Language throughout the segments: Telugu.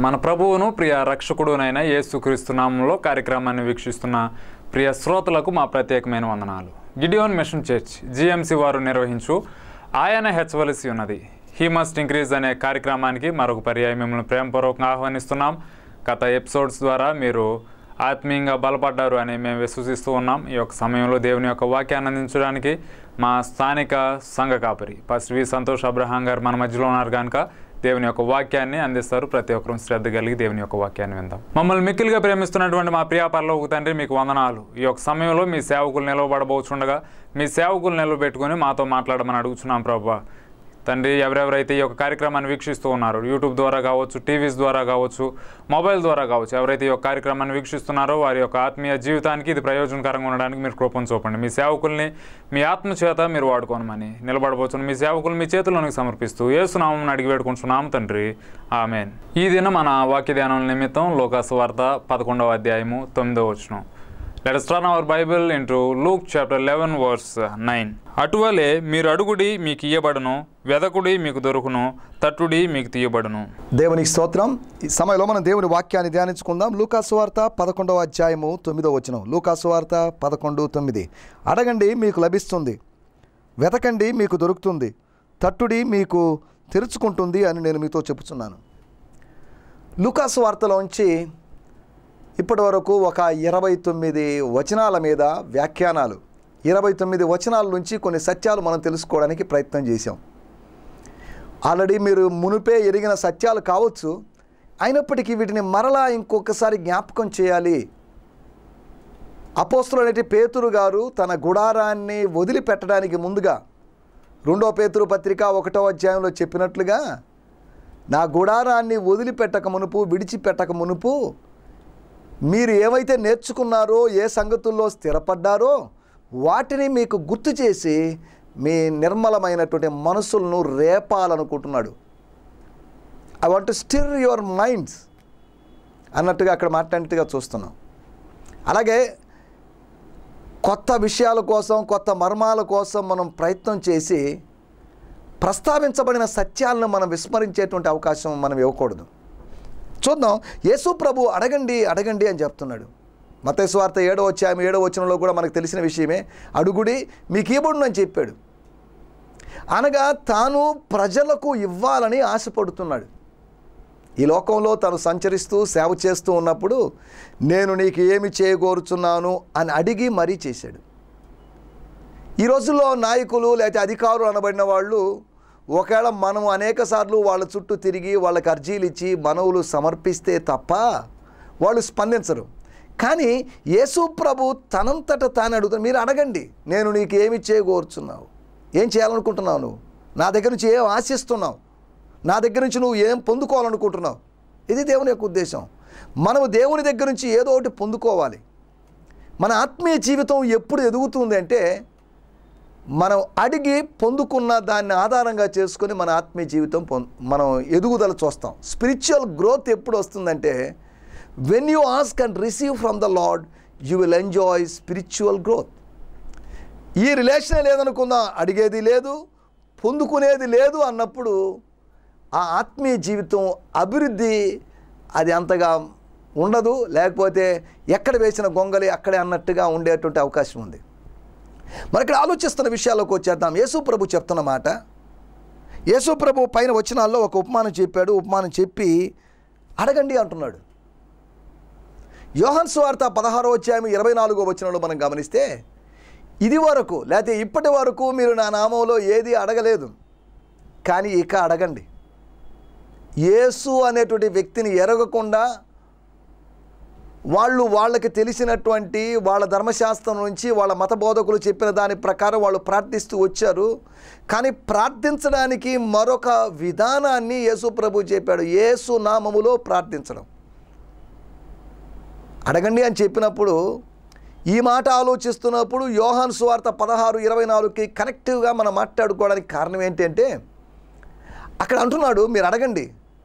మన ప్రభువును ప్రియ రక్షకుడునైన యేసుక్రీస్తు నామంలో కార్యక్రమాన్ని వీక్షిస్తున్న ప్రియ శ్రోతలకు మా ప్రత్యేకమైన వందనాలు గిడియోన్ మిషన్ చర్చ్ జిఎంసి వారు నిర్వహించు ఆయన హెచ్చవలసి ఉన్నది హీ మస్ట్ ఇంక్రీజ్ అనే కార్యక్రమానికి మరొక పర్యాయం మిమ్మల్ని ప్రేమపూర్వకంగా ఆహ్వానిస్తున్నాం గత ఎపిసోడ్స్ ద్వారా మీరు ఆత్మీయంగా బలపడ్డారు అని మేము విశ్వసిస్తూ ఉన్నాం ఈ యొక్క సమయంలో దేవుని యొక్క వాక్యాన్ని అందించడానికి మా స్థానిక సంఘ కాపరి ఫస్ట్ వి సంతోష్ అబ్రహాం గారు మన మధ్యలో ఉన్నారు కనుక దేవుని యొక్క వాక్యాన్ని అందిస్తారు ప్రతి ఒక్కరూ శ్రద్ధ కలిగి దేవుని యొక్క వాక్యాన్ని విందాం మమ్మల్ని మిక్కిలిగా ప్రేమిస్తున్నటువంటి మా ప్రియ పరలోక తండ్రి మీకు వందనాలు ఈ యొక్క సమయంలో మీ సేవకులు నిలవబడబోచుండగా మీ సేవకులు నిలవబెట్టుకుని మాతో మాట్లాడమని అడుగుతున్నాం ప్రభా తండ్రి ఎవరెవరైతే ఈ యొక్క కార్యక్రమాన్ని వీక్షిస్తూ ఉన్నారు యూట్యూబ్ ద్వారా కావచ్చు టీవీస్ ద్వారా కావచ్చు మొబైల్ ద్వారా కావచ్చు ఎవరైతే ఈ యొక్క కార్యక్రమాన్ని వీక్షిస్తున్నారో వారి యొక్క ఆత్మీయ జీవితానికి ఇది ప్రయోజనకరంగా ఉండడానికి మీరు కృపను చూపండి మీ సేవకుల్ని మీ ఆత్మ చేత మీరు వాడుకోనమని నిలబడబోతున్న మీ సేవకులు మీ చేతుల్లోనికి సమర్పిస్తూ ఏసునామం అడిగి వేడుకుంటున్నాము తండ్రి ఆమెన్ ఈ దిన మన వాక్య ధ్యానం నిమిత్తం లోకాసు వార్త పదకొండవ అధ్యాయము తొమ్మిదవ వచనం let us turn our Bible into Luke chapter eleven verse nine అటువలే మీరు అడుగుడి మీకు ఇయ్యబడును వెదకుడి మీకు దొరుకును తట్టుడి మీకు తీయబడును దేవునికి స్తోత్రం ఈ సమయంలో మనం దేవుని వాక్యాన్ని ధ్యానించుకుందాం లూకాసు వార్త పదకొండవ అధ్యాయము తొమ్మిదవ వచనం లూకాసు వార్త పదకొండు తొమ్మిది అడగండి మీకు లభిస్తుంది వెతకండి మీకు దొరుకుతుంది తట్టుడి మీకు తెరుచుకుంటుంది అని నేను మీతో చెప్పుచున్నాను లూకాసు వార్తలోంచి ఇప్పటి వరకు ఒక ఇరవై తొమ్మిది వచనాల మీద వ్యాఖ్యానాలు ఇరవై తొమ్మిది వచనాల నుంచి కొన్ని సత్యాలు మనం తెలుసుకోవడానికి ప్రయత్నం చేశాం ఆల్రెడీ మీరు మునుపే ఎరిగిన సత్యాలు కావచ్చు అయినప్పటికీ వీటిని మరలా ఇంకొకసారి జ్ఞాపకం చేయాలి అపోస్తులనేటి పేతురు గారు తన గుడారాన్ని వదిలిపెట్టడానికి ముందుగా రెండో పేతురు పత్రిక ఒకటో అధ్యాయంలో చెప్పినట్లుగా నా గుడారాన్ని వదిలిపెట్టక మునుపు విడిచిపెట్టక మునుపు మీరు ఏవైతే నేర్చుకున్నారో ఏ సంగతుల్లో స్థిరపడ్డారో వాటిని మీకు గుర్తు చేసి మీ నిర్మలమైనటువంటి మనసులను రేపాలనుకుంటున్నాడు I want to stir your minds అన్నట్టుగా అక్కడ మాట్లాడినట్టుగా చూస్తున్నాం అలాగే కొత్త విషయాల కోసం కొత్త మర్మాల కోసం మనం ప్రయత్నం చేసి ప్రస్తావించబడిన సత్యాలను మనం విస్మరించేటువంటి అవకాశం మనం ఇవ్వకూడదు చూద్దాం యేసు ప్రభు అడగండి అడగండి అని చెప్తున్నాడు మతేశ్వార్త ఏడో వచ్చాము ఏడో వచనంలో కూడా మనకు తెలిసిన విషయమే అడుగుడి మీకు ఇవ్వబడును అని చెప్పాడు అనగా తాను ప్రజలకు ఇవ్వాలని ఆశపడుతున్నాడు ఈ లోకంలో తను సంచరిస్తూ సేవ చేస్తూ ఉన్నప్పుడు నేను నీకు ఏమి చేయగోరుచున్నాను అని అడిగి మరీ చేశాడు ఈ రోజుల్లో నాయకులు లేకపోతే అధికారులు అనబడిన వాళ్ళు ఒకవేళ మనం అనేక సార్లు వాళ్ళ చుట్టూ తిరిగి వాళ్ళకి అర్జీలు ఇచ్చి మనవులు సమర్పిస్తే తప్ప వాళ్ళు స్పందించరు కానీ యేసు ప్రభు తనంతట తాను అడుగుతాను మీరు అడగండి నేను నీకు ఏమి చేయగోరుచున్నావు ఏం చేయాలనుకుంటున్నావు నువ్వు నా దగ్గర నుంచి ఏం ఆశిస్తున్నావు నా దగ్గర నుంచి నువ్వు ఏం పొందుకోవాలనుకుంటున్నావు ఇది దేవుని యొక్క ఉద్దేశం మనము దేవుని దగ్గర నుంచి ఏదో ఒకటి పొందుకోవాలి మన ఆత్మీయ జీవితం ఎప్పుడు ఎదుగుతుంది అంటే మనం అడిగి పొందుకున్న దాన్ని ఆధారంగా చేసుకొని మన ఆత్మీయ జీవితం పొం మనం ఎదుగుదల చూస్తాం స్పిరిచువల్ గ్రోత్ ఎప్పుడు వస్తుందంటే when you ask and receive from the lord you will enjoy spiritual growth ఈ రిలేషనే లేదనుకుందాం అడిగేది లేదు పొందుకునేది లేదు అన్నప్పుడు ఆ ఆత్మీయ జీవితం అభివృద్ధి అది అంతగా ఉండదు లేకపోతే ఎక్కడ వేసిన గొంగలి అక్కడే అన్నట్టుగా ఉండేటువంటి అవకాశం ఉంది మరి ఇక్కడ ఆలోచిస్తున్న విషయాల్లోకి వచ్చేద్దాం యేసు ప్రభు చెప్తున్న మాట యేసు ప్రభు పైన వచనాల్లో ఒక ఉపమానం చెప్పాడు ఉపమానం చెప్పి అడగండి అంటున్నాడు యోహన్ స్వార్త పదహారో అధ్యాయం ఇరవై నాలుగో వచనంలో మనం గమనిస్తే ఇది వరకు లేకపోతే ఇప్పటి వరకు మీరు నా నామంలో ఏది అడగలేదు కానీ ఇక అడగండి యేసు అనేటువంటి వ్యక్తిని ఎరగకుండా వాళ్ళు వాళ్ళకి తెలిసినటువంటి వాళ్ళ ధర్మశాస్త్రం నుంచి వాళ్ళ మత బోధకులు చెప్పిన దాని ప్రకారం వాళ్ళు ప్రార్థిస్తూ వచ్చారు కానీ ప్రార్థించడానికి మరొక విధానాన్ని యేసు ప్రభు చెప్పాడు యేసు నామములో ప్రార్థించడం అడగండి అని చెప్పినప్పుడు ఈ మాట ఆలోచిస్తున్నప్పుడు యోహాన్ సువార్త పదహారు ఇరవై నాలుగుకి కనెక్టివ్గా మనం మాట్లాడుకోవడానికి కారణం ఏంటంటే అక్కడ అంటున్నాడు మీరు అడగండి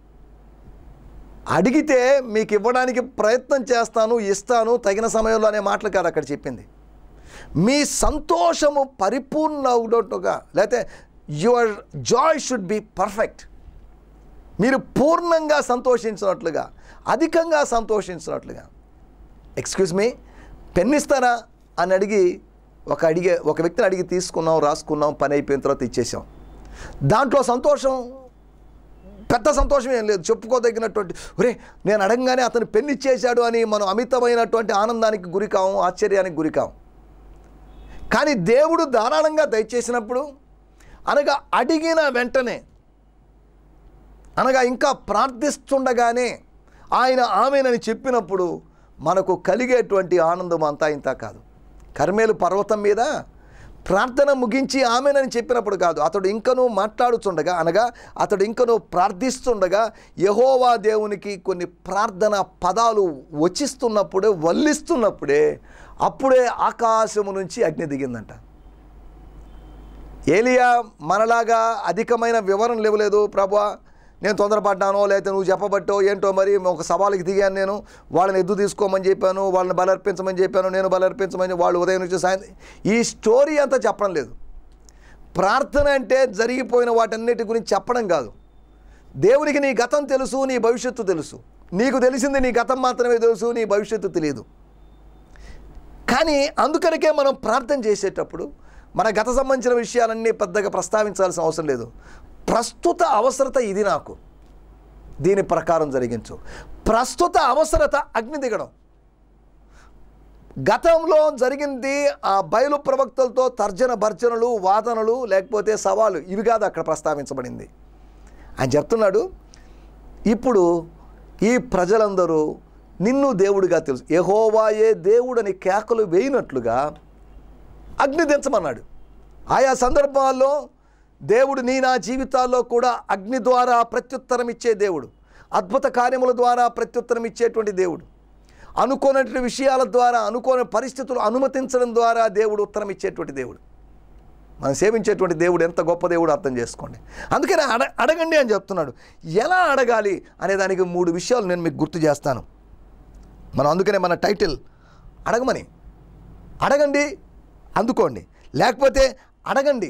అడిగితే మీకు ఇవ్వడానికి ప్రయత్నం చేస్తాను ఇస్తాను తగిన సమయంలో అనే మాటలు కాదు అక్కడ చెప్పింది మీ సంతోషము పరిపూర్ణ అవునట్టుగా లేకపోతే your joy should be perfect మీరు పూర్ణంగా సంతోషించినట్లుగా అధికంగా సంతోషించినట్లుగా ఎక్స్క్యూజ్ మీ పెన్ ఇస్తారా అని అడిగి ఒక అడిగే ఒక వ్యక్తిని అడిగి తీసుకున్నాం రాసుకున్నాం పని అయిపోయిన తర్వాత ఇచ్చేసాం దాంట్లో సంతోషం పెద్ద సంతోషం ఏం లేదు చెప్పుకోదగినటువంటి ఒరే నేను అడగగానే అతను పెన్ ఇచ్చేశాడు అని మనం అమితమైనటువంటి ఆనందానికి గురికాం ఆశ్చర్యానికి గురికాం కానీ దేవుడు ధారాళంగా దయచేసినప్పుడు అనగా అడిగిన వెంటనే అనగా ఇంకా ప్రార్థిస్తుండగానే ఆయన ఆమెనని చెప్పినప్పుడు మనకు కలిగేటువంటి ఆనందం అంతా ఇంత కాదు కర్మేలు పర్వతం మీద ప్రార్థన ముగించి ఆమెనని చెప్పినప్పుడు కాదు అతడు ఇంకనూ మాట్లాడుచుండగా అనగా అతడు ఇంకనూ ప్రార్థిస్తుండగా యహోవా దేవునికి కొన్ని ప్రార్థన పదాలు వచ్చిస్తున్నప్పుడే వల్లిస్తున్నప్పుడే అప్పుడే ఆకాశము నుంచి అగ్ని దిగిందంట ఏలియా మనలాగా అధికమైన వివరణ లేవలేదు ప్రభా నేను తొందరపడ్డానో లేకపోతే నువ్వు చెప్పబట్టో ఏంటో మరి ఒక సవాలుకి దిగాను నేను వాళ్ళని ఎద్దు తీసుకోమని చెప్పాను వాళ్ళని బలర్పించమని చెప్పాను నేను బలర్పించమని వాళ్ళు ఉదయం నుంచి సాయంత్రం ఈ స్టోరీ అంతా చెప్పడం లేదు ప్రార్థన అంటే జరిగిపోయిన వాటన్నిటి గురించి చెప్పడం కాదు దేవునికి నీ గతం తెలుసు నీ భవిష్యత్తు తెలుసు నీకు తెలిసింది నీ గతం మాత్రమే తెలుసు నీ భవిష్యత్తు తెలియదు కానీ అందుకనికే మనం ప్రార్థన చేసేటప్పుడు మన గత సంబంధించిన విషయాలన్నీ పెద్దగా ప్రస్తావించాల్సిన అవసరం లేదు ప్రస్తుత అవసరత ఇది నాకు దీని ప్రకారం జరిగించు ప్రస్తుత అవసరత అగ్ని దిగడం గతంలో జరిగింది ఆ బయలు ప్రవక్తలతో తర్జన భర్జనలు వాదనలు లేకపోతే సవాలు ఇవి కాదు అక్కడ ప్రస్తావించబడింది ఆయన చెప్తున్నాడు ఇప్పుడు ఈ ప్రజలందరూ నిన్ను దేవుడిగా తెలుసు యహోవాయే దేవుడని కేకలు వేయినట్లుగా అగ్ని దించమన్నాడు ఆయా సందర్భాల్లో దేవుడు నీ నా జీవితాల్లో కూడా అగ్ని ద్వారా ప్రత్యుత్తరం ఇచ్చే దేవుడు అద్భుత కార్యముల ద్వారా ప్రత్యుత్తరం ఇచ్చేటువంటి దేవుడు అనుకోనటువంటి విషయాల ద్వారా అనుకోని పరిస్థితులు అనుమతించడం ద్వారా దేవుడు ఉత్తరం ఇచ్చేటువంటి దేవుడు మనం సేవించేటువంటి దేవుడు ఎంత గొప్ప దేవుడు అర్థం చేసుకోండి అందుకని అడ అడగండి అని చెప్తున్నాడు ఎలా అడగాలి అనే దానికి మూడు విషయాలు నేను మీకు గుర్తు చేస్తాను మనం అందుకనే మన టైటిల్ అడగమని అడగండి అందుకోండి లేకపోతే అడగండి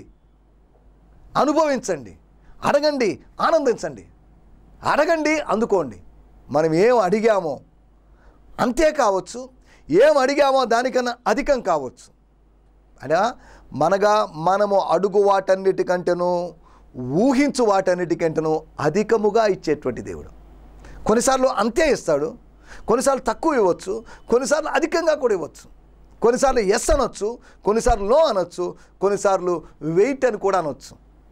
అనుభవించండి అడగండి ఆనందించండి అడగండి అందుకోండి మనం ఏం అడిగామో అంతే కావచ్చు ఏం అడిగామో దానికన్నా అధికం కావచ్చు అనగా మనగా మనము అడుగు వాటన్నిటికంటేనూ ఊహించు వాటన్నిటికంటేనూ అధికముగా ఇచ్చేటువంటి దేవుడు కొన్నిసార్లు అంతే ఇస్తాడు కొన్నిసార్లు తక్కువ ఇవ్వచ్చు కొన్నిసార్లు అధికంగా కూడా ఇవ్వచ్చు కొన్నిసార్లు ఎస్ అనొచ్చు కొన్నిసార్లు నో అనొచ్చు కొన్నిసార్లు వెయిట్ అని కూడా అనొచ్చు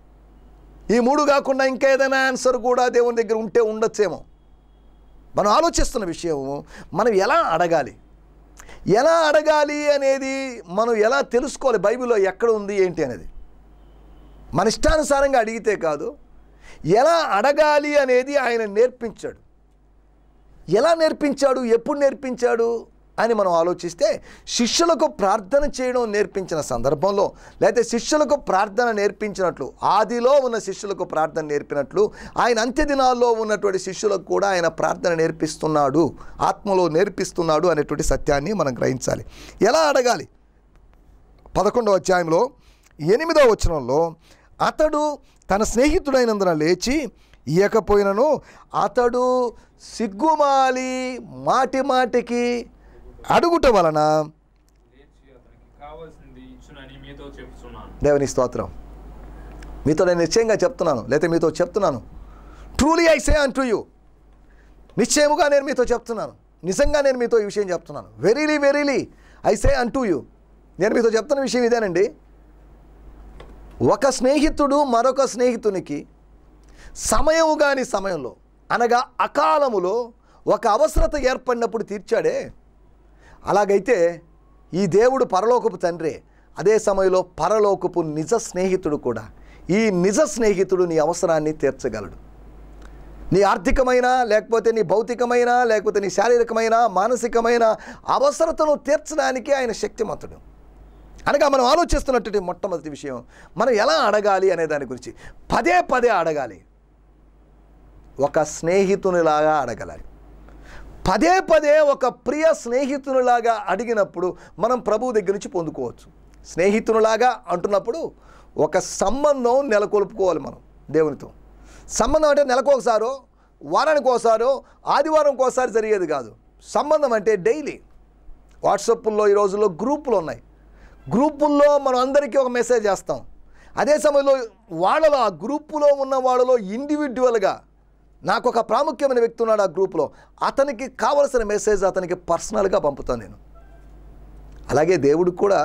ఈ మూడు కాకుండా ఇంకా ఏదైనా ఆన్సర్ కూడా దేవుని దగ్గర ఉంటే ఉండొచ్చేమో మనం ఆలోచిస్తున్న విషయం మనం ఎలా అడగాలి ఎలా అడగాలి అనేది మనం ఎలా తెలుసుకోవాలి బైబిల్లో ఎక్కడ ఉంది ఏంటి అనేది మన ఇష్టానుసారంగా అడిగితే కాదు ఎలా అడగాలి అనేది ఆయన నేర్పించాడు ఎలా నేర్పించాడు ఎప్పుడు నేర్పించాడు అని మనం ఆలోచిస్తే శిష్యులకు ప్రార్థన చేయడం నేర్పించిన సందర్భంలో లేకపోతే శిష్యులకు ప్రార్థన నేర్పించినట్లు ఆదిలో ఉన్న శిష్యులకు ప్రార్థన నేర్పినట్లు ఆయన అంత్య దినాల్లో ఉన్నటువంటి శిష్యులకు కూడా ఆయన ప్రార్థన నేర్పిస్తున్నాడు ఆత్మలో నేర్పిస్తున్నాడు అనేటువంటి సత్యాన్ని మనం గ్రహించాలి ఎలా అడగాలి పదకొండవ అధ్యాయంలో ఎనిమిదవ వచనంలో అతడు తన స్నేహితుడైనందున లేచి ఇయ్యకపోయినను అతడు సిగ్గుమాలి మాటి మాటికి అడుగుట వలన లేచి అతనికి కావాల్సింది ఇచ్చునని మీతో చెప్తున్నాను దేవుని స్తోత్రం మీతో నేను నిశ్చయంగా చెప్తున్నాను లేకపోతే మీతో చెప్తున్నాను ట్రూలీ ఐ సే అంటూ యూ నిశ్చయముగా నేను మీతో చెప్తున్నాను నిజంగా నేను మీతో ఈ విషయం చెప్తున్నాను వెరీలీ వెరీలీ ఐ సే అంటూ యూ నేను మీతో చెప్తున్న విషయం ఇదేనండి ఒక స్నేహితుడు మరొక స్నేహితునికి సమయము కాని సమయంలో అనగా అకాలములో ఒక అవసరత ఏర్పడినప్పుడు తీర్చాడే అలాగైతే ఈ దేవుడు పరలోకపు తండ్రే అదే సమయంలో పరలోకపు నిజ స్నేహితుడు కూడా ఈ నిజ స్నేహితుడు నీ అవసరాన్ని తీర్చగలడు నీ ఆర్థికమైన లేకపోతే నీ భౌతికమైన లేకపోతే నీ శారీరకమైన మానసికమైన అవసరతను తీర్చడానికి ఆయన శక్తిమంతుడు అనగా మనం ఆలోచిస్తున్నటువంటి మొట్టమొదటి విషయం మనం ఎలా అడగాలి అనే దాని గురించి పదే పదే అడగాలి ఒక స్నేహితునిలాగా అడగలాలి పదే పదే ఒక ప్రియ స్నేహితునిలాగా అడిగినప్పుడు మనం ప్రభువు దగ్గర నుంచి పొందుకోవచ్చు స్నేహితునిలాగా అంటున్నప్పుడు ఒక సంబంధం నెలకొల్పుకోవాలి మనం దేవునితో సంబంధం అంటే నెలకు ఒకసారో వారానికి ఒకసారో ఆదివారంకి ఒకసారి జరిగేది కాదు సంబంధం అంటే డైలీ వాట్సాప్లో ఈ రోజుల్లో గ్రూపులు ఉన్నాయి గ్రూపుల్లో మనం అందరికీ ఒక మెసేజ్ చేస్తాం అదే సమయంలో వాళ్ళలో ఆ గ్రూపులో ఉన్న వాళ్ళలో ఇండివిజువల్గా నాకు ఒక ప్రాముఖ్యమైన వ్యక్తి ఉన్నాడు ఆ గ్రూప్లో అతనికి కావలసిన మెసేజ్ అతనికి పర్సనల్గా పంపుతాను నేను అలాగే దేవుడు కూడా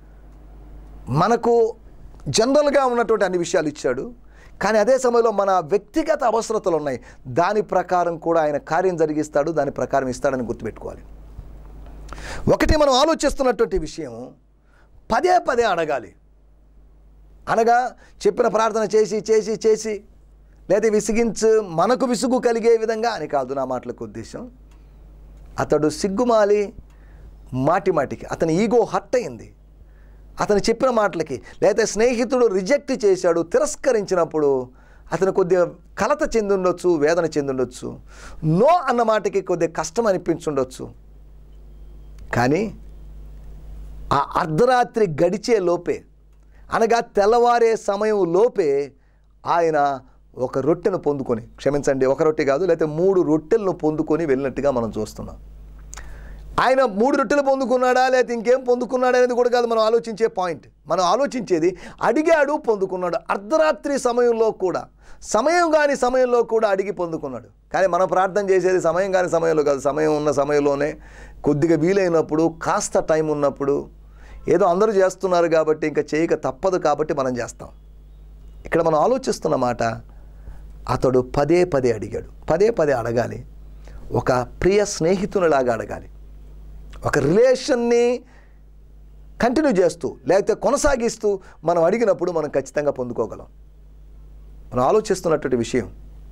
మనకు జనరల్గా ఉన్నటువంటి అన్ని విషయాలు ఇచ్చాడు కానీ అదే సమయంలో మన వ్యక్తిగత అవసరతలు ఉన్నాయి దాని ప్రకారం కూడా ఆయన కార్యం జరిగిస్తాడు దాని ప్రకారం ఇస్తాడని గుర్తుపెట్టుకోవాలి ఒకటి మనం ఆలోచిస్తున్నటువంటి విషయం పదే పదే అడగాలి అనగా చెప్పిన ప్రార్థన చేసి చేసి చేసి లేదా విసిగించు మనకు విసుగు కలిగే విధంగా అని కాదు నా మాటలకు ఉద్దేశం అతడు సిగ్గుమాలి మాటి మాటికి అతని ఈగో హట్ అయింది అతను చెప్పిన మాటలకి లేదా స్నేహితుడు రిజెక్ట్ చేశాడు తిరస్కరించినప్పుడు అతను కొద్దిగా కలత చెందుండొచ్చు వేదన చెందుండొచ్చు నో అన్న మాటకి కొద్దిగా కష్టం అనిపించుండొచ్చు కానీ ఆ అర్ధరాత్రి గడిచే లోపే అనగా తెల్లవారే సమయం లోపే ఆయన ఒక రొట్టెను పొందుకొని క్షమించండి ఒక రొట్టె కాదు లేకపోతే మూడు రొట్టెలను పొందుకొని వెళ్ళినట్టుగా మనం చూస్తున్నాం ఆయన మూడు రొట్టెలు పొందుకున్నాడా లేకపోతే ఇంకేం పొందుకున్నాడా అనేది కూడా కాదు మనం ఆలోచించే పాయింట్ మనం ఆలోచించేది అడిగాడు పొందుకున్నాడు అర్ధరాత్రి సమయంలో కూడా సమయం కాని సమయంలో కూడా అడిగి పొందుకున్నాడు కానీ మనం ప్రార్థన చేసేది సమయం కాని సమయంలో కాదు సమయం ఉన్న సమయంలోనే కొద్దిగా వీలైనప్పుడు కాస్త టైం ఉన్నప్పుడు ఏదో అందరూ చేస్తున్నారు కాబట్టి ఇంకా చేయక తప్పదు కాబట్టి మనం చేస్తాం ఇక్కడ మనం ఆలోచిస్తున్న మాట అతడు పదే పదే అడిగాడు పదే పదే అడగాలి ఒక ప్రియ స్నేహితునిలాగా అడగాలి ఒక రిలేషన్ని కంటిన్యూ చేస్తూ లేకపోతే కొనసాగిస్తూ మనం అడిగినప్పుడు మనం ఖచ్చితంగా పొందుకోగలం మనం ఆలోచిస్తున్నటువంటి విషయం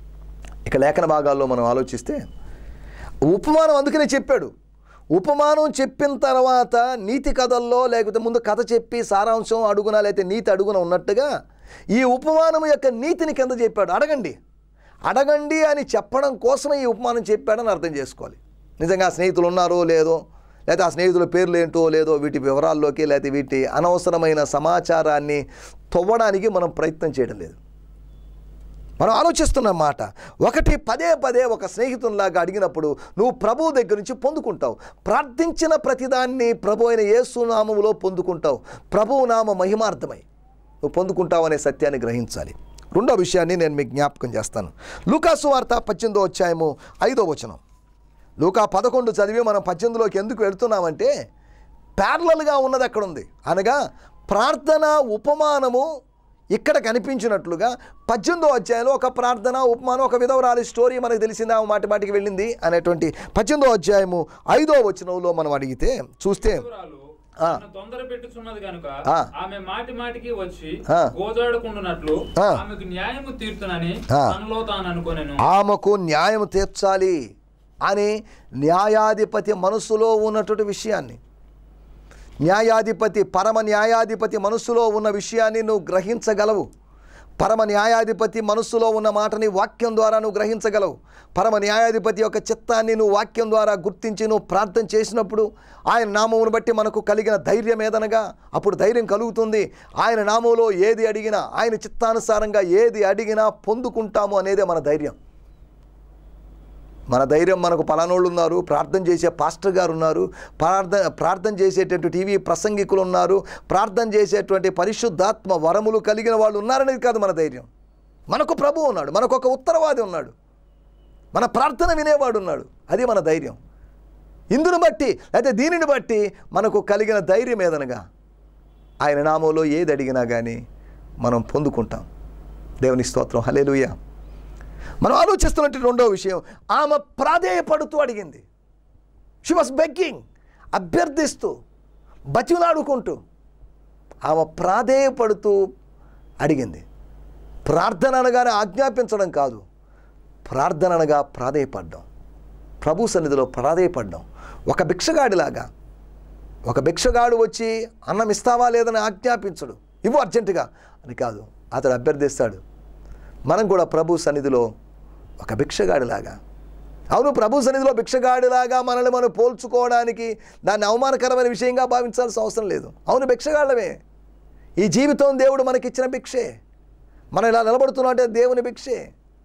ఇక లేఖన భాగాల్లో మనం ఆలోచిస్తే ఉపమానం అందుకనే చెప్పాడు ఉపమానం చెప్పిన తర్వాత నీతి కథల్లో లేకపోతే ముందు కథ చెప్పి సారాంశం అడుగున లేకపోతే నీతి అడుగున ఉన్నట్టుగా ఈ ఉపమానం యొక్క నీతిని కింద చెప్పాడు అడగండి అడగండి అని చెప్పడం కోసమే ఈ ఉపమానం చెప్పాడని అర్థం చేసుకోవాలి నిజంగా ఆ స్నేహితులు ఉన్నారో లేదో లేకపోతే ఆ స్నేహితుల పేర్లు ఏంటో లేదో వీటి వివరాల్లోకి లేకపోతే వీటి అనవసరమైన సమాచారాన్ని తవ్వడానికి మనం ప్రయత్నం చేయడం లేదు మనం ఆలోచిస్తున్న మాట ఒకటి పదే పదే ఒక స్నేహితునిలాగా అడిగినప్పుడు నువ్వు ప్రభువు దగ్గర నుంచి పొందుకుంటావు ప్రార్థించిన ప్రతిదాన్ని ప్రభు అయిన యేసునామములో పొందుకుంటావు ప్రభువు నామ మహిమార్థమై నువ్వు పొందుకుంటావు అనే సత్యాన్ని గ్రహించాలి రెండో విషయాన్ని నేను మీకు జ్ఞాపకం చేస్తాను లూకాసు వార్త పద్దెనిమిదో అధ్యాయము ఐదో వచనం లూకా పదకొండు చదివి మనం పద్దెనిమిదిలోకి ఎందుకు వెళుతున్నామంటే ప్యారలల్గా ఉన్నది అక్కడ ఉంది అనగా ప్రార్థన ఉపమానము ఇక్కడ కనిపించినట్లుగా పద్దెనిమిదో అధ్యాయంలో ఒక ప్రార్థన ఉపమానం ఒక విధవరాలి స్టోరీ మనకు తెలిసిందా మాటి మాటికి వెళ్ళింది అనేటువంటి పద్దెనిమిదో అధ్యాయము ఐదో వచనంలో మనం అడిగితే చూస్తే విధవరాలు ఆ. తన తొందర పెట్టుచున్నది కనుక ఆ. ఆమె మాటి మాటికి వచ్చి ఆ. గోజాడుకుంటున్నట్లు ఆ. ఆమెకు న్యాయము తీర్చునని ఆ. తనలో తాను అనుకొనెను ఆమెకు న్యాయం తీర్చాలి అని న్యాయాధిపతి మనసులో ఉన్నటువంటి విషయాన్ని న్యాయాధిపతి పరమ న్యాయాధిపతి మనస్సులో ఉన్న విషయాన్ని నువ్వు గ్రహించగలవు పరమ న్యాయాధిపతి మనస్సులో ఉన్న మాటని వాక్యం ద్వారా నువ్వు గ్రహించగలవు పరమ న్యాయాధిపతి యొక్క చిత్తాన్ని నువ్వు వాక్యం ద్వారా గుర్తించి నువ్వు ప్రార్థన చేసినప్పుడు ఆయన నామమును బట్టి మనకు కలిగిన ధైర్యం ఏదనగా అప్పుడు ధైర్యం కలుగుతుంది ఆయన నామంలో ఏది అడిగినా ఆయన చిత్తానుసారంగా ఏది అడిగినా పొందుకుంటాము అనేదే మన ధైర్యం మన ధైర్యం మనకు పలానోళ్ళు ఉన్నారు ప్రార్థన చేసే పాస్టర్ గారు ఉన్నారు ప్రార్థన ప్రార్థన చేసేటటువంటి టీవీ ప్రసంగికులు ఉన్నారు ప్రార్థన చేసేటువంటి పరిశుద్ధాత్మ వరములు కలిగిన వాళ్ళు ఉన్నారనేది కాదు మన ధైర్యం మనకు ప్రభు ఉన్నాడు మనకు ఒక ఉత్తరవాది ఉన్నాడు మన ప్రార్థన వినేవాడు ఉన్నాడు అది మన ధైర్యం ఇందును బట్టి అయితే దీనిని బట్టి మనకు కలిగిన ధైర్యం ఏదనగా ఆయన నామంలో ఏది అడిగినా కానీ మనం పొందుకుంటాం దేవుని స్తోత్రం హలేలుయ్యా మనం ఆలోచిస్తున్నట్టు రెండో విషయం ఆమె ప్రాధేయపడుతూ అడిగింది షీ వాస్ బెగ్గింగ్ అభ్యర్థిస్తూ బతిలాడుకుంటూ ఆమె ప్రాధేయపడుతూ అడిగింది ప్రార్థన అనగానే ఆజ్ఞాపించడం కాదు ప్రార్థన అనగా ప్రాధేయపడ్డం ప్రభు సన్నిధిలో ప్రాధేయపడ్డం ఒక భిక్షగాడిలాగా ఒక భిక్షగాడు వచ్చి అన్నం ఇస్తావా లేదని ఆజ్ఞాపించడు ఇవ్వు అర్జెంటుగా అని కాదు అతడు అభ్యర్థిస్తాడు మనం కూడా ప్రభు సన్నిధిలో ఒక భిక్షగాడిలాగా అవును ప్రభు సన్నిధిలో భిక్షగాడిలాగా మనల్ని మనం పోల్చుకోవడానికి దాన్ని అవమానకరమైన విషయంగా భావించాల్సిన అవసరం లేదు అవును భిక్షగాళ్ళమే ఈ జీవితం దేవుడు మనకిచ్చిన భిక్షే మనం ఇలా నిలబడుతున్నట్టే దేవుని భిక్షే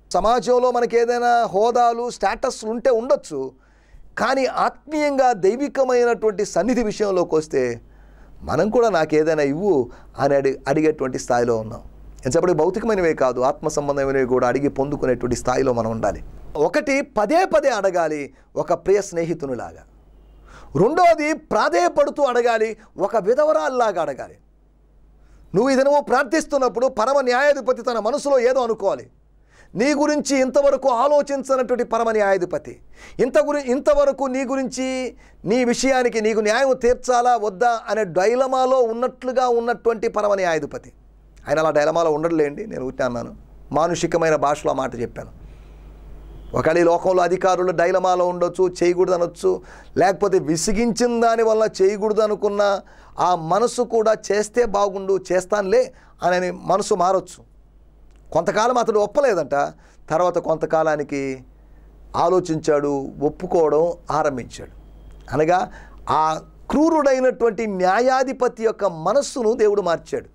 సమాజంలో మనకి ఏదైనా హోదాలు స్టేటస్లు ఉంటే ఉండొచ్చు కానీ ఆత్మీయంగా దైవికమైనటువంటి సన్నిధి విషయంలోకి వస్తే మనం కూడా నాకు ఏదైనా ఇవ్వు అని అడి అడిగేటువంటి స్థాయిలో ఉన్నాం ఎంతసేపటి భౌతికమైనవే కాదు ఆత్మ సంబంధమైనవి కూడా అడిగి పొందుకునేటువంటి స్థాయిలో మనం ఉండాలి ఒకటి పదే పదే అడగాలి ఒక ప్రియ స్నేహితునిలాగా రెండోది ప్రాధేయపడుతూ అడగాలి ఒక విధవరాల్లాగా అడగాలి నువ్వు ఈ దినము ప్రార్థిస్తున్నప్పుడు పరమ న్యాయాధిపతి తన మనసులో ఏదో అనుకోవాలి నీ గురించి ఇంతవరకు ఆలోచించినటువంటి పరమ న్యాయాధిపతి ఇంత గురి ఇంతవరకు నీ గురించి నీ విషయానికి నీకు న్యాయం తీర్చాలా వద్దా అనే డైలమాలో ఉన్నట్లుగా ఉన్నటువంటి పరమ న్యాయాధిపతి ఆయన అలా డైలమాలో ఉండడులేండి నేను ఊరికే అన్నాను మానుషికమైన భాషలో ఆ మాట చెప్పాను ఒకవేళ ఈ లోకంలో అధికారులు డైలమాలో ఉండొచ్చు చేయకూడదు అనొచ్చు లేకపోతే విసిగించిన దాని వల్ల చేయకూడదు అనుకున్న ఆ మనసు కూడా చేస్తే బాగుండు చేస్తానులే అని మనసు మారొచ్చు కొంతకాలం అతడు ఒప్పలేదంట తర్వాత కొంతకాలానికి ఆలోచించాడు ఒప్పుకోవడం ఆరంభించాడు అనగా ఆ క్రూరుడైనటువంటి న్యాయాధిపతి యొక్క మనస్సును దేవుడు మార్చాడు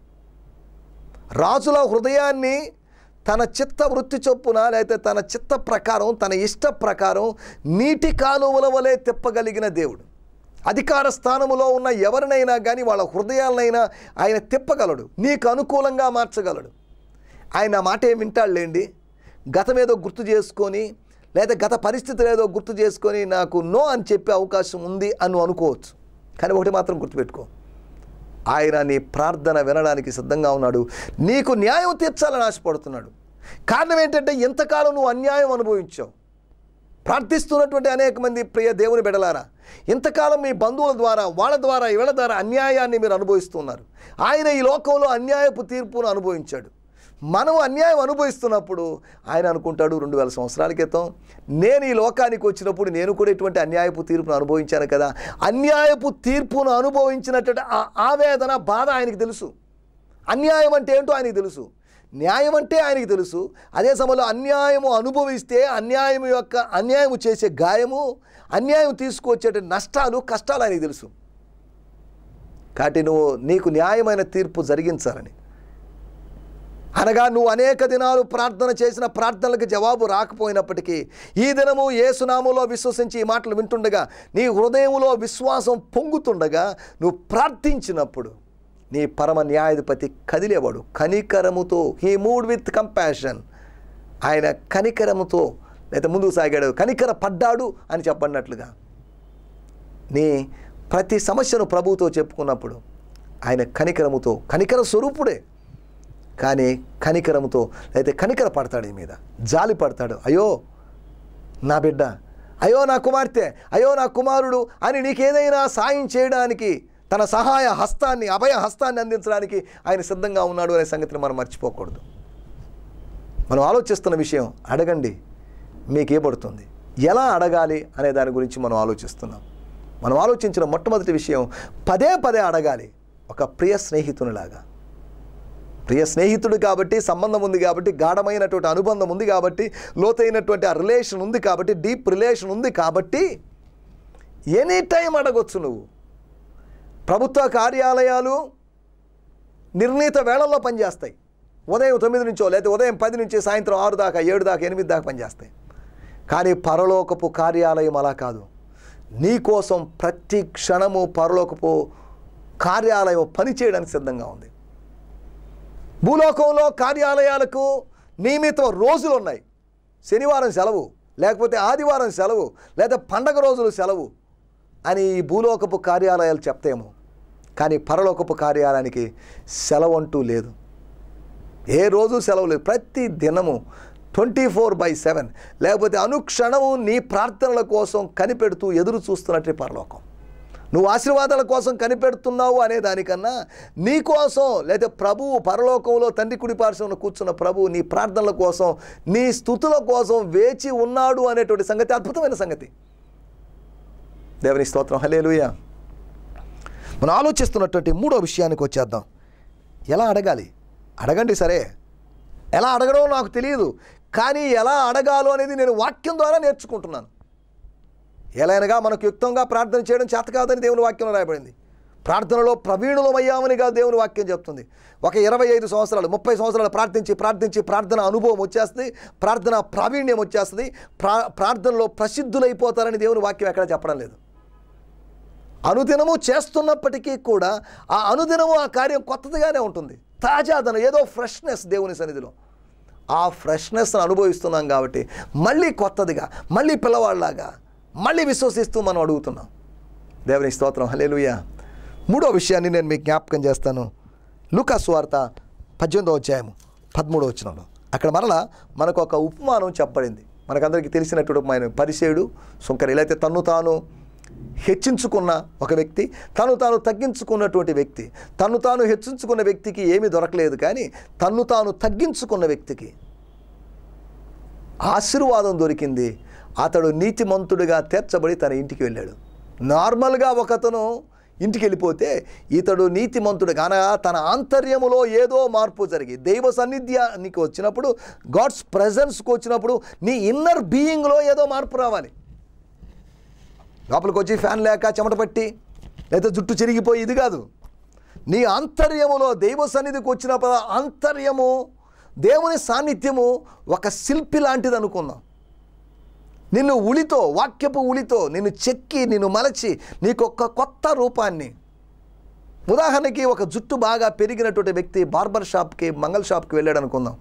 రాజుల హృదయాన్ని తన చిత్త వృత్తి చొప్పున లేకపోతే తన చిత్త ప్రకారం తన ఇష్ట ప్రకారం నీటి కాలువల వలె తిప్పగలిగిన దేవుడు అధికార స్థానములో ఉన్న ఎవరినైనా కానీ వాళ్ళ హృదయాలనైనా ఆయన తిప్పగలడు నీకు అనుకూలంగా మార్చగలడు ఆయన ఆ మాట ఏం వింటాడులేండి గతం ఏదో గుర్తు చేసుకొని లేదా గత పరిస్థితులు ఏదో గుర్తు చేసుకొని నాకు నో అని చెప్పే అవకాశం ఉంది అని అనుకోవచ్చు కానీ ఒకటి మాత్రం గుర్తుపెట్టుకో ఆయన నీ ప్రార్థన వినడానికి సిద్ధంగా ఉన్నాడు నీకు న్యాయం తీర్చాలని ఆశపడుతున్నాడు కారణం ఏంటంటే ఎంతకాలం నువ్వు అన్యాయం అనుభవించావు ప్రార్థిస్తున్నటువంటి అనేక మంది ప్రియ దేవుని బిడలారా ఇంతకాలం మీ బంధువుల ద్వారా వాళ్ళ ద్వారా వీళ్ళ ద్వారా అన్యాయాన్ని మీరు అనుభవిస్తున్నారు ఆయన ఈ లోకంలో అన్యాయపు తీర్పును అనుభవించాడు మనం అన్యాయం అనుభవిస్తున్నప్పుడు ఆయన అనుకుంటాడు రెండు వేల సంవత్సరాల క్రితం నేను ఈ లోకానికి వచ్చినప్పుడు నేను కూడా ఇటువంటి అన్యాయపు తీర్పును అనుభవించాను కదా అన్యాయపు తీర్పును అనుభవించినటువంటి ఆ ఆవేదన బాధ ఆయనకి తెలుసు అన్యాయం అంటే ఏంటో ఆయనకి తెలుసు న్యాయం అంటే ఆయనకి తెలుసు అదే సమయంలో అన్యాయము అనుభవిస్తే అన్యాయం యొక్క అన్యాయం చేసే గాయము అన్యాయం తీసుకొచ్చే నష్టాలు కష్టాలు ఆయనకి తెలుసు కాబట్టి నువ్వు నీకు న్యాయమైన తీర్పు జరిగించాలని అనగా నువ్వు అనేక దినాలు ప్రార్థన చేసిన ప్రార్థనలకు జవాబు రాకపోయినప్పటికీ ఈ దినము ఏసునామంలో విశ్వసించి ఈ మాటలు వింటుండగా నీ హృదయంలో విశ్వాసం పొంగుతుండగా నువ్వు ప్రార్థించినప్పుడు నీ పరమ న్యాయాధిపతి కదిలేవాడు కనికరముతో హీ మూడ్ విత్ కంపాషన్ ఆయన కనికరముతో లేదా ముందుకు సాగాడు కనికర పడ్డాడు అని చెప్పన్నట్లుగా నీ ప్రతి సమస్యను ప్రభువుతో చెప్పుకున్నప్పుడు ఆయన కనికరముతో కనికర స్వరూపుడే కానీ కనికరముతో అయితే కనికర పడతాడు ఈ మీద జాలి పడతాడు అయ్యో నా బిడ్డ అయ్యో నా కుమార్తె అయ్యో నా కుమారుడు అని నీకేదైనా సాయం చేయడానికి తన సహాయ హస్తాన్ని అభయ హస్తాన్ని అందించడానికి ఆయన సిద్ధంగా ఉన్నాడు అనే సంగతిని మనం మర్చిపోకూడదు మనం ఆలోచిస్తున్న విషయం అడగండి మీకే పడుతుంది ఎలా అడగాలి అనే దాని గురించి మనం ఆలోచిస్తున్నాం మనం ఆలోచించిన మొట్టమొదటి విషయం పదే పదే అడగాలి ఒక ప్రియ స్నేహితునిలాగా ప్రియ స్నేహితుడు కాబట్టి సంబంధం ఉంది కాబట్టి గాఢమైనటువంటి అనుబంధం ఉంది కాబట్టి లోతైనటువంటి ఆ రిలేషన్ ఉంది కాబట్టి డీప్ రిలేషన్ ఉంది కాబట్టి ఎనీ టైం అడగొచ్చు నువ్వు ప్రభుత్వ కార్యాలయాలు నిర్ణీత వేళల్లో పనిచేస్తాయి ఉదయం తొమ్మిది నుంచో లేదా ఉదయం పది నుంచి సాయంత్రం ఆరు దాకా ఏడు దాకా ఎనిమిది దాకా పనిచేస్తాయి కానీ పరలోకపు కార్యాలయం అలా కాదు నీ కోసం ప్రతి క్షణము పరలోకపు కార్యాలయం పనిచేయడానికి సిద్ధంగా ఉంది భూలోకంలో కార్యాలయాలకు నియమిత రోజులు ఉన్నాయి శనివారం సెలవు లేకపోతే ఆదివారం సెలవు లేదా పండగ రోజులు సెలవు అని ఈ భూలోకపు కార్యాలయాలు చెప్తేమో కానీ పరలోకపు కార్యాలయానికి సెలవు అంటూ లేదు ఏ రోజు సెలవు లేదు ప్రతి దినము ట్వంటీ ఫోర్ బై సెవెన్ లేకపోతే అనుక్షణము నీ ప్రార్థనల కోసం కనిపెడుతూ ఎదురు చూస్తున్నట్టు పరలోకం నువ్వు ఆశీర్వాదాల కోసం కనిపెడుతున్నావు అనే దానికన్నా నీ కోసం లేదా ప్రభువు పరలోకంలో తండ్రి కుడి పార్శ్వంలో కూర్చున్న ప్రభువు నీ ప్రార్థనల కోసం నీ స్థుతుల కోసం వేచి ఉన్నాడు అనేటువంటి సంగతి అద్భుతమైన సంగతి దేవుని స్తోత్రం హలేలుయ మనం ఆలోచిస్తున్నటువంటి మూడో విషయానికి వచ్చేద్దాం ఎలా అడగాలి అడగండి సరే ఎలా అడగడమో నాకు తెలియదు కానీ ఎలా అడగాలో అనేది నేను వాక్యం ద్వారా నేర్చుకుంటున్నాను ఎలాగనగా మనకు యుక్తంగా ప్రార్థన చేయడం చేత కాదని దేవుని వాక్యంలో రాయబడింది ప్రార్థనలో ప్రవీణులమయ్యామనిగా దేవుని వాక్యం చెప్తుంది ఒక ఇరవై ఐదు సంవత్సరాలు ముప్పై సంవత్సరాలు ప్రార్థించి ప్రార్థించి ప్రార్థన అనుభవం వచ్చేస్తుంది ప్రార్థన ప్రావీణ్యం వచ్చేస్తుంది ప్రా ప్రార్థనలో ప్రసిద్ధులైపోతారని దేవుని వాక్యం ఎక్కడ చెప్పడం లేదు అనుదినము చేస్తున్నప్పటికీ కూడా ఆ అనుదినము ఆ కార్యం కొత్తదిగానే ఉంటుంది తాజాదనం ఏదో ఫ్రెష్నెస్ దేవుని సన్నిధిలో ఆ ఫ్రెష్నెస్ని అనుభవిస్తున్నాం కాబట్టి మళ్ళీ కొత్తదిగా మళ్ళీ పిల్లవాళ్ళలాగా మళ్ళీ విశ్వసిస్తూ మనం అడుగుతున్నాం దేవుని స్తోత్రం హలేలుయా మూడో విషయాన్ని నేను మీకు జ్ఞాపకం చేస్తాను లూకాస్ వార్త పద్దెనిమిదో అధ్యాయము పదమూడో వచ్చినంలో అక్కడ మరలా మనకు ఒక ఉపమానం చెప్పబడింది మనకందరికీ తెలిసినటువంటి ఉపమానం పరిసేయుడు సుంకరి ఇలా అయితే తన్ను తాను హెచ్చించుకున్న ఒక వ్యక్తి తను తాను తగ్గించుకున్నటువంటి వ్యక్తి తను తాను హెచ్చించుకున్న వ్యక్తికి ఏమీ దొరకలేదు కానీ తన్ను తాను తగ్గించుకున్న వ్యక్తికి ఆశీర్వాదం దొరికింది అతడు నీతిమంతుడిగా తీర్చబడి తన ఇంటికి వెళ్ళాడు నార్మల్గా ఒకతను ఇంటికి వెళ్ళిపోతే ఇతడు నీతిమంతుడు అనగా తన ఆంతర్యములో ఏదో మార్పు జరిగి దైవ సన్నిధ్యానికి వచ్చినప్పుడు గాడ్స్ ప్రజెన్స్కి వచ్చినప్పుడు నీ ఇన్నర్ బీయింగ్లో ఏదో మార్పు రావాలి లోపలికి వచ్చి ఫ్యాన్ లేక చెమట పట్టి లేదా జుట్టు చిరిగిపోయి ఇది కాదు నీ ఆంతర్యములో దైవ సన్నిధికి వచ్చినప్పుడు ఆంతర్యము దేవుని సాన్నిధ్యము ఒక శిల్పి లాంటిది అనుకుందాం నిన్ను ఉలితో వాక్యపు ఉలితో నిన్ను చెక్కి నిన్ను మలచి నీకు ఒక కొత్త రూపాన్ని ఉదాహరణకి ఒక జుట్టు బాగా పెరిగినటువంటి వ్యక్తి బార్బర్ షాప్కి మంగళ షాప్కి వెళ్ళాడు అనుకుందాం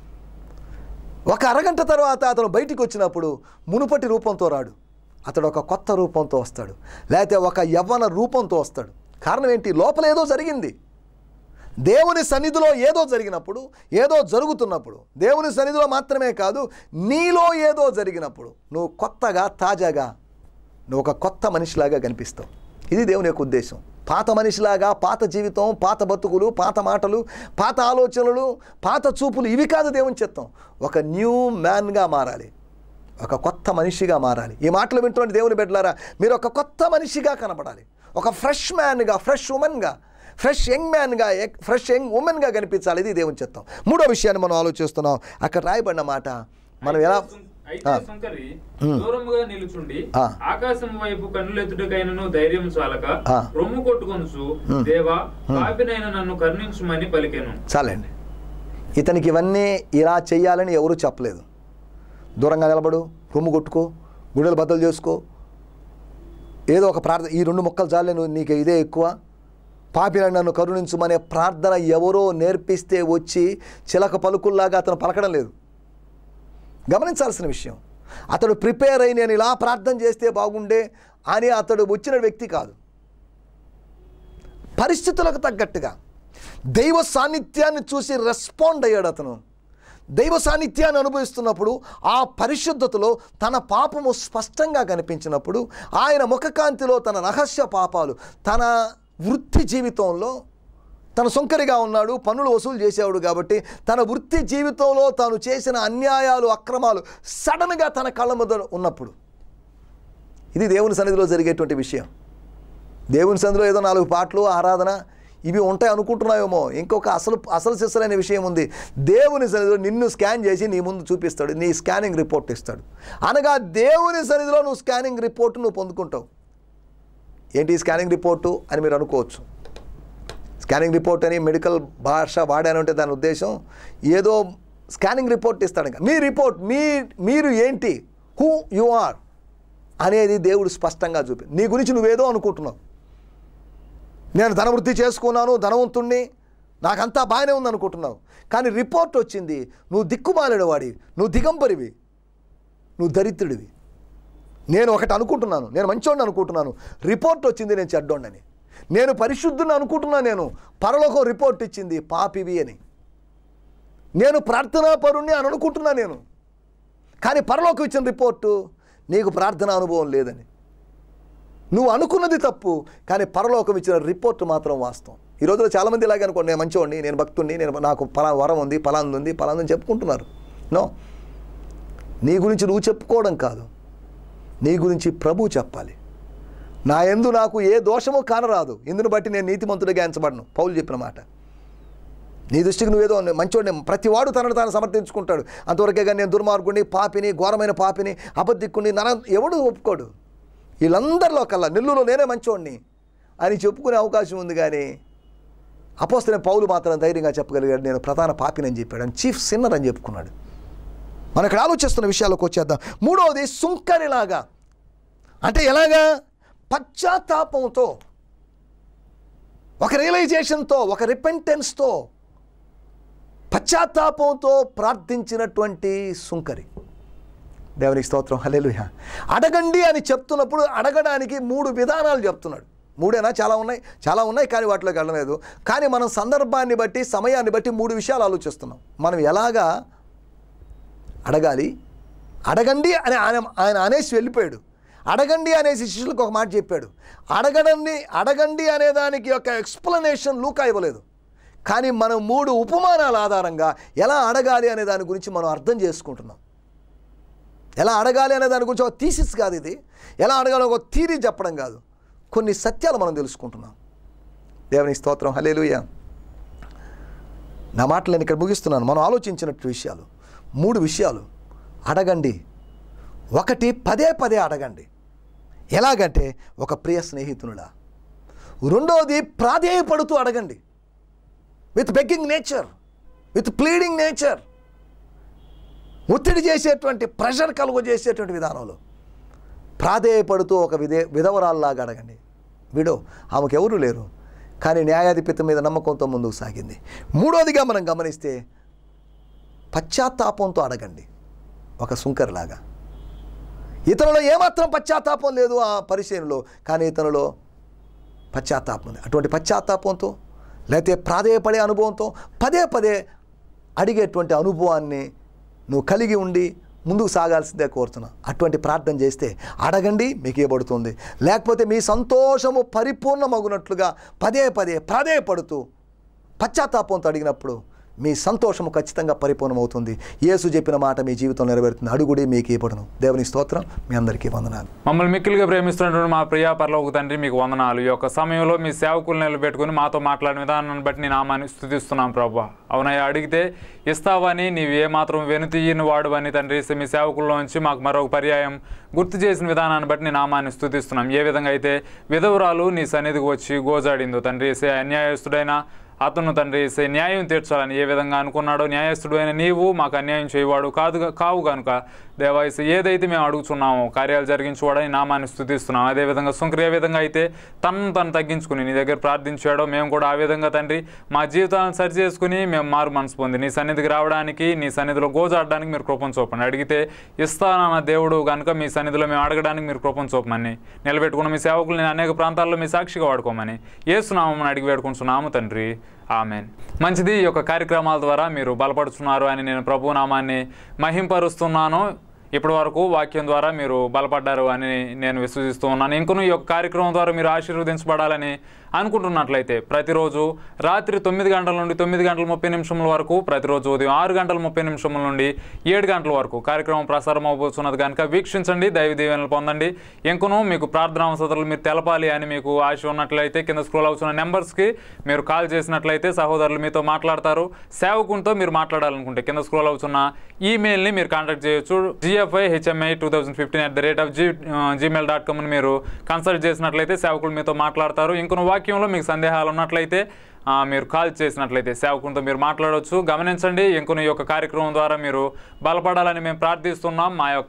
ఒక అరగంట తర్వాత అతను బయటికి వచ్చినప్పుడు మునుపటి రూపంతో రాడు అతడు ఒక కొత్త రూపంతో వస్తాడు లేకపోతే ఒక యవ్వన రూపంతో వస్తాడు కారణం ఏంటి లోపల ఏదో జరిగింది దేవుని సన్నిధిలో ఏదో జరిగినప్పుడు ఏదో జరుగుతున్నప్పుడు దేవుని సన్నిధిలో మాత్రమే కాదు నీలో ఏదో జరిగినప్పుడు నువ్వు కొత్తగా తాజాగా నువ్వు ఒక కొత్త మనిషిలాగా కనిపిస్తావు ఇది దేవుని యొక్క ఉద్దేశం పాత మనిషిలాగా పాత జీవితం పాత బతుకులు పాత మాటలు పాత ఆలోచనలు పాత చూపులు ఇవి కాదు దేవుని చిత్తం ఒక న్యూ మ్యాన్గా మారాలి ఒక కొత్త మనిషిగా మారాలి ఈ మాటలు వింటున్న దేవుని బిడ్డలారా మీరు ఒక కొత్త మనిషిగా కనబడాలి ఒక ఫ్రెష్ మ్యాన్గా ఫ్రెష్ ఉమెన్గా ఫ్రెష్ యంగ్ మ్యాన్గా ఫ్రెష్ యంగ్ ఉమెన్గా కనిపించాలి ఇది దేవుని చిత్తం మూడో విషయాన్ని మనం ఆలోచిస్తున్నాం అక్కడ రాయబడిన మాట మనం ఎలా అయితే శంకరి దూరముగా నిలుచుండి ఆ. ఆకాశం వైపు కన్నులెత్తుటకైనను ధైర్యం చాలక ఆ. రొమ్ము కొట్టుకొనుచు దేవా పాపినైన నన్ను కరుణించుమని పలికెను చాలండి ఇతనికి ఇవన్నీ ఇలా చేయాలని ఎవరూ చెప్పలేదు దూరంగా నిలబడు రొమ్ము కొట్టుకో గుండెలు బద్దలు చేసుకో ఏదో ఒక ప్రార్థన ఈ రెండు మొక్కలు చాలే నువ్వు నీకు ఇదే ఎక్కువ పాపిన నన్ను కరుణించుమనే ప్రార్థన ఎవరో నేర్పిస్తే వచ్చి చిలక పలుకుల్లాగా అతను పలకడం లేదు గమనించాల్సిన విషయం అతడు ప్రిపేర్ అయి నేను ఇలా ప్రార్థన చేస్తే బాగుండే అని అతడు వచ్చిన వ్యక్తి కాదు పరిస్థితులకు తగ్గట్టుగా దైవ సాన్నిధ్యాన్ని చూసి రెస్పాండ్ అయ్యాడు అతను దైవ సాన్నిధ్యాన్ని అనుభవిస్తున్నప్పుడు ఆ పరిశుద్ధతలో తన పాపము స్పష్టంగా కనిపించినప్పుడు ఆయన ముఖకాంతిలో తన రహస్య పాపాలు తన వృత్తి జీవితంలో తన సొంకరిగా ఉన్నాడు పన్నులు వసూలు చేసేవాడు కాబట్టి తన వృత్తి జీవితంలో తాను చేసిన అన్యాయాలు అక్రమాలు సడన్గా తన కళ్ళ మీద ఉన్నప్పుడు ఇది దేవుని సన్నిధిలో జరిగేటువంటి విషయం దేవుని సందులో ఏదో నాలుగు పాటలు ఆరాధన ఇవి ఉంటాయి అనుకుంటున్నావేమో ఇంకొక అసలు అసలు సిసలైన విషయం ఉంది దేవుని సన్నిధిలో నిన్ను స్కాన్ చేసి నీ ముందు చూపిస్తాడు నీ స్కానింగ్ రిపోర్ట్ ఇస్తాడు అనగా దేవుని సన్నిధిలో నువ్వు స్కానింగ్ రిపోర్ట్ నువ్వు పొందుకుంటావు ఏంటి ఈ స్కానింగ్ రిపోర్టు అని మీరు అనుకోవచ్చు స్కానింగ్ రిపోర్ట్ అని మెడికల్ భాష వాడానంటే దాని ఉద్దేశం ఏదో స్కానింగ్ రిపోర్ట్ ఇస్తాడు ఇంకా. మీ రిపోర్ట్ మీ మీరు ఏంటి హూ యు ఆర్ అనేది దేవుడు స్పష్టంగా చూపి నీ గురించి నువ్వేదో అనుకుంటున్నావు నేను ధనవృద్ధి చేసుకున్నాను ధనవంతుణ్ణి నాకంతా బాగానే ఉంది అనుకుంటున్నావు కానీ రిపోర్ట్ వచ్చింది నువ్వు దిక్కుమాలిన వాడి నువ్వు దిగంబరివి నువ్వు దరిద్రుడివి నేను ఒకటి అనుకుంటున్నాను నేను మంచోడిని అనుకుంటున్నాను రిపోర్ట్ వచ్చింది నేను చెడ్డోడిని నేను పరిశుద్ధుని అనుకుంటున్నాను నేను పరలోకం రిపోర్ట్ ఇచ్చింది పాపివి అని నేను ప్రార్థనా పరుణ్ణి అని అనుకుంటున్నా నేను కానీ పరలోకం ఇచ్చిన రిపోర్టు నీకు ప్రార్థన అనుభవం లేదని నువ్వు అనుకున్నది తప్పు కానీ పరలోకం ఇచ్చిన రిపోర్ట్ మాత్రం వాస్తవం ఈ రోజులో చాలామంది ఇలాగే అనుకోండి నేను మంచివాడిని నేను భక్తుడిని నేను నాకు పలా వరం ఉంది పలాంది ఉంది పలాంది అని చెప్పుకుంటున్నారు నో నీ గురించి నువ్వు చెప్పుకోవడం కాదు నీ గురించి ప్రభు చెప్పాలి నా ఎందు నాకు ఏ దోషము కానరాదు ఇందును బట్టి నేను నీతిమంతుడిగా ఎంచబడను పౌలు చెప్పిన మాట నీ దృష్టికి నువ్వేదో మంచోడిని ప్రతివాడు తనను తాను సమర్థించుకుంటాడు అంతవరకే కానీ నేను దుర్మార్గుని పాపిని ఘోరమైన పాపిని అబద్ధిక్కుని నర ఎవడు ఒప్పుకోడు వీళ్ళందరిలో కల్లా నెల్లూరులో నేనే మంచోడిని అని చెప్పుకునే అవకాశం ఉంది కానీ అపోస్తున్న పౌలు మాత్రం ధైర్యంగా చెప్పగలిగాడు నేను ప్రధాన పాపినని చెప్పాడు అని చీఫ్ సిన్నర్ అని చెప్పుకున్నాడు మనం ఇక్కడ ఆలోచిస్తున్న విషయాలకు వచ్చేద్దాం మూడవది సుంకరిలాగా అంటే ఎలాగా పశ్చాత్తాపంతో ఒక రియలైజేషన్తో ఒక రిపెంటెన్స్తో పశ్చాత్తాపంతో ప్రార్థించినటువంటి సుంకరి దేవునికి స్తోత్రం హల్లెలూయా అడగండి అని చెప్తున్నప్పుడు అడగడానికి మూడు విధానాలు చెప్తున్నాడు మూడేనా చాలా ఉన్నాయి చాలా ఉన్నాయి కానీ వాటిలోకి వెళ్ళలేదు కానీ మనం సందర్భాన్ని బట్టి సమయాన్ని బట్టి మూడు విషయాలు ఆలోచిస్తున్నాం మనం ఎలాగా అడగాలి అడగండి అని ఆయన ఆయన అనేసి వెళ్ళిపోయాడు అడగండి అనేసి శిష్యులకు ఒక మాట చెప్పాడు అడగడండి అడగండి అనే దానికి యొక్క ఎక్స్ప్లెనేషన్ లూకా ఇవ్వలేదు కానీ మనం మూడు ఉపమానాల ఆధారంగా ఎలా అడగాలి అనే దాని గురించి మనం అర్థం చేసుకుంటున్నాం ఎలా అడగాలి అనే దాని గురించి ఒక థీసిస్ కాదు ఇది ఎలా అడగాలో ఒక థీరీ చెప్పడం కాదు కొన్ని సత్యాలు మనం తెలుసుకుంటున్నాం దేవుని స్తోత్రం హలేలుయ నా మాటలు నేను ఇక్కడ ముగిస్తున్నాను మనం ఆలోచించినట్టు విషయాలు మూడు విషయాలు అడగండి ఒకటి పదే పదే అడగండి ఎలాగంటే ఒక ప్రియ స్నేహితునుడా రెండవది ప్రాధేయపడుతూ అడగండి with begging nature with pleading nature ఒత్తిడి చేసేటువంటి ప్రెషర్ కలుగ చేసేటువంటి విధానంలో ప్రాధేయపడుతూ ఒక విధే విధవరాల్లాగా అడగండి విడో ఆమెకు ఎవరు లేరు కానీ న్యాయాధిపతి మీద నమ్మకంతో ముందుకు సాగింది మూడోదిగా మనం గమనిస్తే పశ్చాత్తాపంతో అడగండి ఒక సుంకర్లాగా ఇతరులో ఏమాత్రం పశ్చాత్తాపం లేదు ఆ పరిచయంలో కానీ ఇతరులో పశ్చాత్తాపం ఉంది అటువంటి పశ్చాత్తాపంతో లేకపోతే ప్రాధేయపడే అనుభవంతో పదే పదే అడిగేటువంటి అనుభవాన్ని నువ్వు కలిగి ఉండి ముందుకు సాగాల్సిందే కోరుతున్నా అటువంటి ప్రార్థన చేస్తే అడగండి మీకు ఇవ్వబడుతుంది లేకపోతే మీ సంతోషము పరిపూర్ణమగునట్లుగా పదే పదే ప్రాధేయపడుతూ పశ్చాత్తాపంతో అడిగినప్పుడు మీ సంతోషము ఖచ్చితంగా పరిపూర్ణమవుతుంది యేసు చెప్పిన మాట మీ జీవితం నెరవేరుతుంది అడుగుడి మీకు ఇవ్వబడును దేవుని స్తోత్రం మీ అందరికీ వందనాలు మమ్మల్ని మిక్కిలిగా ప్రేమిస్తున్నటువంటి మా ప్రియా పరలోక తండ్రి మీకు వందనాలు ఈ యొక్క సమయంలో మీ సేవకులు నిలబెట్టుకుని మాతో మాట్లాడిన విధానాన్ని బట్టి నీ నామాన్ని స్థుతిస్తున్నాం ప్రభా అవునయ్య అడిగితే ఇస్తావని నీవు ఏమాత్రం వెనుతీయని వాడువని తండ్రి మీ సేవకుల్లోంచి మాకు మరొక పర్యాయం గుర్తు చేసిన విధానాన్ని బట్టి నీ నామాన్ని స్థుతిస్తున్నాం ఏ విధంగా అయితే విధవరాలు నీ సన్నిధికి వచ్చి గోజాడిందో తండ్రి సే అన్యాయస్తుడైన అతను తండ్రి సే న్యాయం తీర్చాలని ఏ విధంగా అనుకున్నాడో న్యాయస్తుడు అయిన నీవు మాకు అన్యాయం చేయవాడు కాదు కావు కనుక దేవాయసు ఏదైతే మేము అడుగుతున్నామో కార్యాలు జరిగించేవాడని నామాన్ని స్థుతిస్తున్నాం అదేవిధంగా సుంకరి ఏ విధంగా అయితే తనను తను తగ్గించుకుని నీ దగ్గర ప్రార్థించాడో మేము కూడా ఆ విధంగా తండ్రి మా జీవితాలను సరి చేసుకుని మేము మారు మనసు పొంది నీ సన్నిధికి రావడానికి నీ సన్నిధిలో గోజాడడానికి మీరు కృపం చూపండి అడిగితే ఇస్తానన్న దేవుడు కనుక మీ సన్నిధిలో మేము అడగడానికి మీరు కృపం చూపమని నిలబెట్టుకున్న మీ సేవకులు నేను అనేక ప్రాంతాల్లో మీ సాక్షిగా వాడుకోమని ఏసునామని అడిగి వేడుకుంటున్నాము తండ్రి ఆమెన్ మంచిది ఈ యొక్క కార్యక్రమాల ద్వారా మీరు బలపడుతున్నారు అని నేను ప్రభు నామాన్ని మహింపరుస్తున్నాను ఇప్పటి వరకు వాక్యం ద్వారా మీరు బలపడ్డారు అని నేను విశ్వసిస్తూ ఉన్నాను ఇంకను ఈ యొక్క కార్యక్రమం ద్వారా మీరు ఆశీర్వదించబడాలని అనుకుంటున్నట్లయితే ప్రతిరోజు రాత్రి తొమ్మిది గంటల నుండి తొమ్మిది గంటల ముప్పై నిమిషముల వరకు ప్రతిరోజు ఉదయం ఆరు గంటల ముప్పై నిమిషముల నుండి ఏడు గంటల వరకు కార్యక్రమం ప్రసారం అవబోతున్నది కనుక వీక్షించండి దైవ దీవెనలు పొందండి ఇంకను మీకు ప్రార్థనా అవసరాలు మీరు తెలపాలి అని మీకు ఆశ ఉన్నట్లయితే కింద స్క్రోల్ అవుతున్న నెంబర్స్కి మీరు కాల్ చేసినట్లయితే సహోదరులు మీతో మాట్లాడతారు సేవకునితో మీరు మాట్లాడాలనుకుంటే కింద స్క్రోల్ అవుతున్న ఈమెయిల్ని మీరు కాంటాక్ట్ చేయొచ్చు GFI HMI two thousand fifteen at the rate of G Gmail dot కామ్ని మీరు కన్సల్ట్ చేసినట్లయితే సేవకులు మీతో మాట్లాడతారు ఇంకొన వాక్యంలో మీకు సందేహాలు ఉన్నట్లయితే ఆ, మీరు కాల్ చేసినట్లయితే సేవకునితో మీరు మాట్లాడవచ్చు గమనించండి ఇంకొన ఈ యొక్క కార్యక్రమం ద్వారా మీరు బలపడాలని మేము ప్రార్థిస్తున్నాం మా యొక్క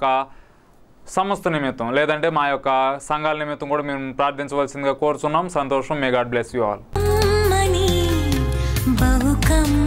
సంస్థ నిమిత్తం లేదంటే మా యొక్క సంఘాల నిమిత్తం కూడా మేము ప్రార్థించవలసిందిగా కోరుచున్నాం సంతోషం may God bless you all కమ్మని బహు కమ్మని